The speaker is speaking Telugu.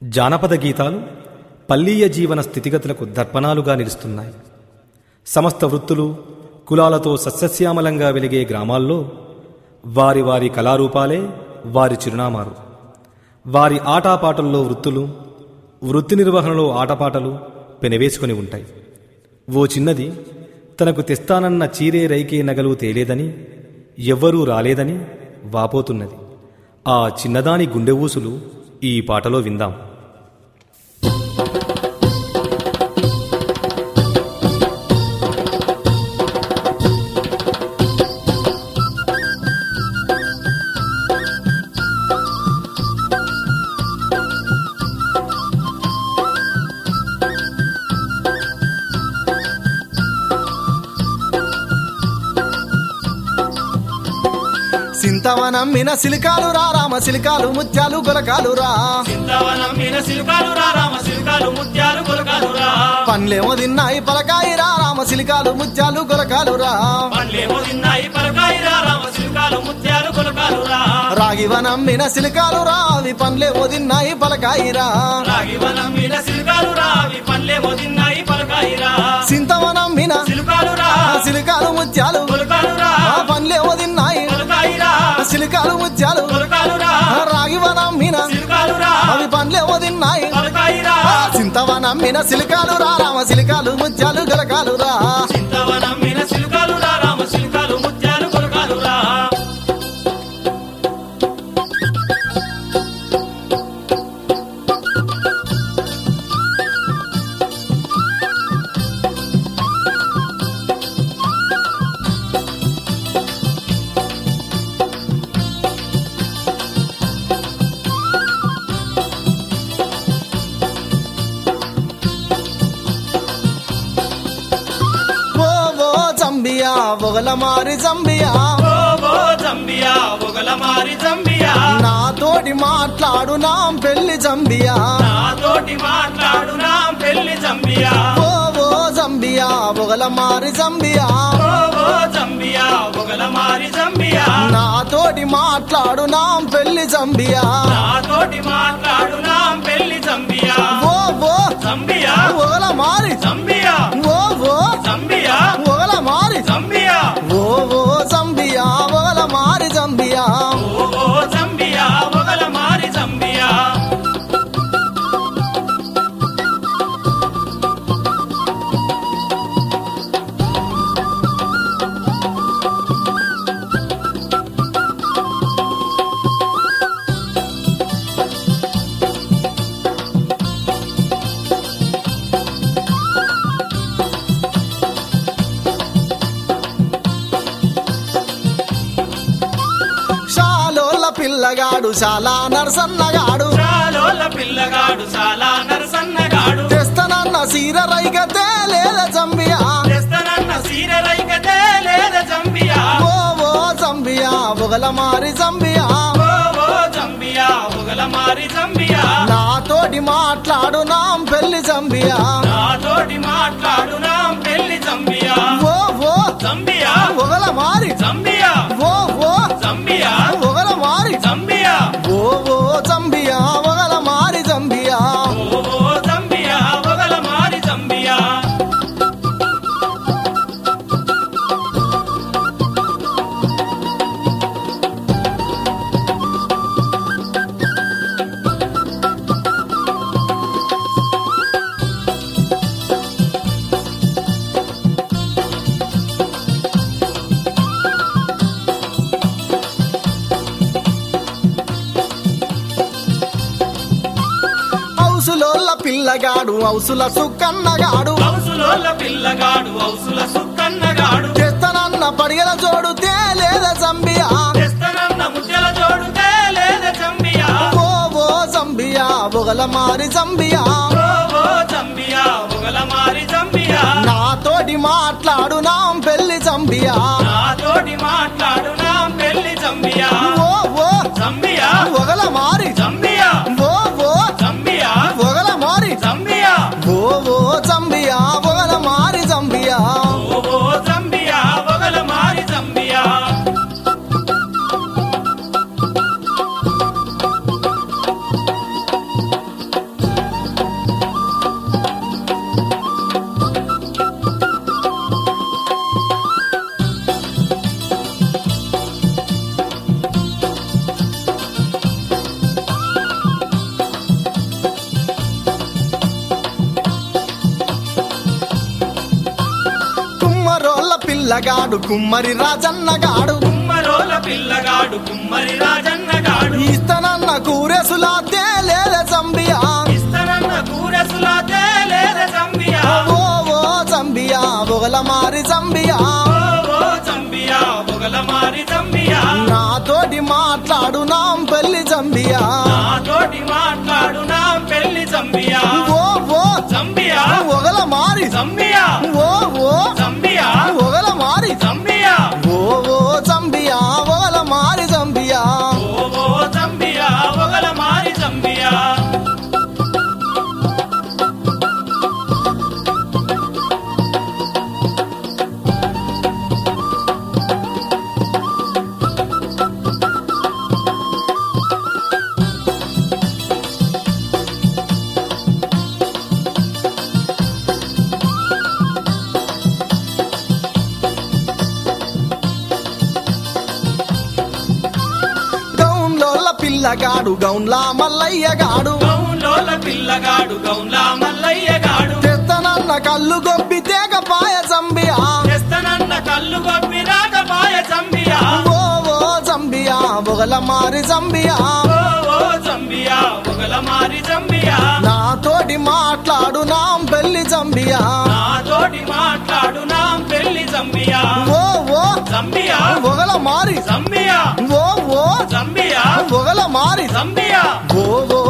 జానపద గీతాలు పల్లీయ జీవన స్థితిగతులకు దర్పణాలుగా నిలుస్తున్నాయి సమస్త వృత్తులు కులాలతో సస్యశ్యామలంగా వెలిగే గ్రామాల్లో వారి వారి కళారూపాలే వారి చిరునామాలు వారి ఆటాపాటల్లో వృత్తులు వృత్తి నిర్వహణలో ఆటపాటలు పెనవేసుకొని ఉంటాయి ఓ చిన్నది తనకు తెస్తానన్న చీరే రైకే నగలు తేలేదని ఎవ్వరూ రాలేదని వాపోతున్నది ఆ చిన్నదాని గుండె ఊసులు ఈ పాటలో విందాం సింతవనమ్మిన సిలికాలు రా రామ సిలికాలు ముత్యాలు గొలకాలు రా చింతవనం మీన సిలుకాలు రా రామ సిలుకాలు ముత్యాలు కొలకాలు రా పండ్లేమో తిన్నాయి పలకాయి రా రామ సిలికాలు ముత్యాలు గొలకాలు రా పండ్లేమో తిన్నాయి పలకాయి రా రామ సిలుకాలు ముత్యాలు కొలకాలు రా రాగివనమ్మిన సిలికాలు రా అవి పండ్లేమో తిన్నాయి పలకాయి రా రాగివనం మీన సిలుకాలు రా అవి పండ్లేమో తిన్నాయి పలకాయి రా సింతవనమ్మిన సిలుకాలు రా సిలికాలు ముత్యాలు కొలకాలు రా ఆ పండ్లేమో తిన్నాయి పలకాయి రా సిలికాలు ముత్యాలు కొలకాలు రా రాగివనమ్మిన సిలుకాలు రా అవి పండ్లేమో తిన్నాయి పలకాయి రా సింతవనమ్మిన సిలికాలు రా రామ సిలికాలు ముత్యాలు గొలకాలు రా చింతవనం మీన సిలుకాలు రా రామ సిలుకాలు ముత్యాలు కొలకాలు రా ఓ ఓ జంబియా ఒగల మారి జంబియా ఓ ఓ జంబియా ఒగల మారి జంబియా నాతోటి మాట్లాడు నా పెళ్లి జంబియా నాతోటి మాట్లాడు నా పెళ్లి జంబియా ఓ ఓ జంబియా ఒగల మారి జంబియా ఓ ఓ జంబియా ఒగల మారి జంబియా నాతోటి మాట్లాడు నా పెళ్లి జంబియా నాతోటి మాట్లాడు నా పెళ్లి జంబియా ఓ ఓ జంబియా ఒగల మారి జంబియా ఓ ఓ జంబియా ఒగల మారి జంబియా ఓ ఓ జంబియా ఒగల మారి జంబియా ఓ ఓ జంబియా ఒగల మారి జంబియా షాలోల పిల్లగాడు చాలా నరసన్నగాడు చాలోల పిల్లగాడు చాలా నరసన్నగాడు తెస్తనన్న సీర రైగతే లేద జంబియా తెస్తనన్న సీర రైకతే లేద జంబియా ఓ ఓ జంబియా ఒగల మారి జంబియా ఓ ఓ జంబియా ఒగల మారి జంబియా నాతోటి మాట్లాడు నా పెళ్లి జంబియా నాతోటి మాట్లాడు నా పెళ్లి జంబియా ఓ ఓ జంబియా ఒగల మారి జంబియా ఓ ఓ జంబియా ఒగల మారి జంబియా ఓ ఓ జంబియా ఒగల మారి జంబియా ఓ ఓ జంబియా ఒగల మారి జంబియా హౌసులోళ్ళ పిల్లగాడు హౌసుల సుక్కన్నగాడు ఔసులోల పిల్లగాడు ఔసుల సుక్కన్నగాడు తెస్తనన్న పడిగల జోడు తేలేద జంబియా తెస్తనన్న ముత్యాల జోడుతే లేద జంబియా ఓ ఓ జంబియా ఒగల మారి జంబియా ఓ ఓ జంబియా ఒగల మారి జంబియా నాతోటి మాట్లాడు నా పెళ్లి జంబియా నాతోటి మాట్లాడు నా పెళ్లి జంబియా ఓ ఓ జంబియా ఒగల మారి జంబియా ఓ ఓ జంబియా ఒగల మారి జంబియా ఓ ఓ జంబియా ఒగల మారి జంబియా ఓ ఓ జంబియా ఒగల మారి జంబియా పిల్లగాడు కుమ్మరి రాజన్నగాడు కుమ్మరోల పిల్లగాడు కుమ్మరి రాజన్నగాడు ఇస్తనన్న కూరెసులా తేలేద చంబియా ఇస్తనన్న కూరసులా తేలేద చంబియా ఓ ఓ చంబియా బొగల మారి చంబియా ఓ ఓ చంబియా బొగల మారి చంబియా నాతోటి మాట్లాడు నాం పెళ్లి చంబియా నాతోటి మాట్లాడు నా పెళ్లి చంబియా ఓ ఓ చంబియా ఒగల మారి చంబియా ఓ ఓ చంబియా ఒగల మారి చంబియా ఓ ఓ చంబియా ఒగల మారి చంబియా ఓ ఓ చంబియా బొగల మారి చంబియా గౌన్లోల పిల్లగాడు గౌన్లా మల్లయ్యగాడు గౌన్లోల పిల్లగాడు గౌన్లా మల్లయ్యగాడు తెస్తనన్న కళ్ళు గొప్పి తేగ పాయ చంబియా చేస్తనన్న కళ్ళు గొప్పి రాకపాయ చంబియా ఓ ఓ చంబియా బొగల మారి చంబియా ఓ ఓ చంబియా బొగల మారి చంబియా నాతోటి మాట్లాడు నాం పెళ్లి చంబియా నాతోటి మాట్లాడు నా పెళ్లి చంబియా ఓ ఓ చంబియా బొగల మారి చంబియా ఓ ఓ చంబియా బొగల మారి చంబియా ఓ ఓ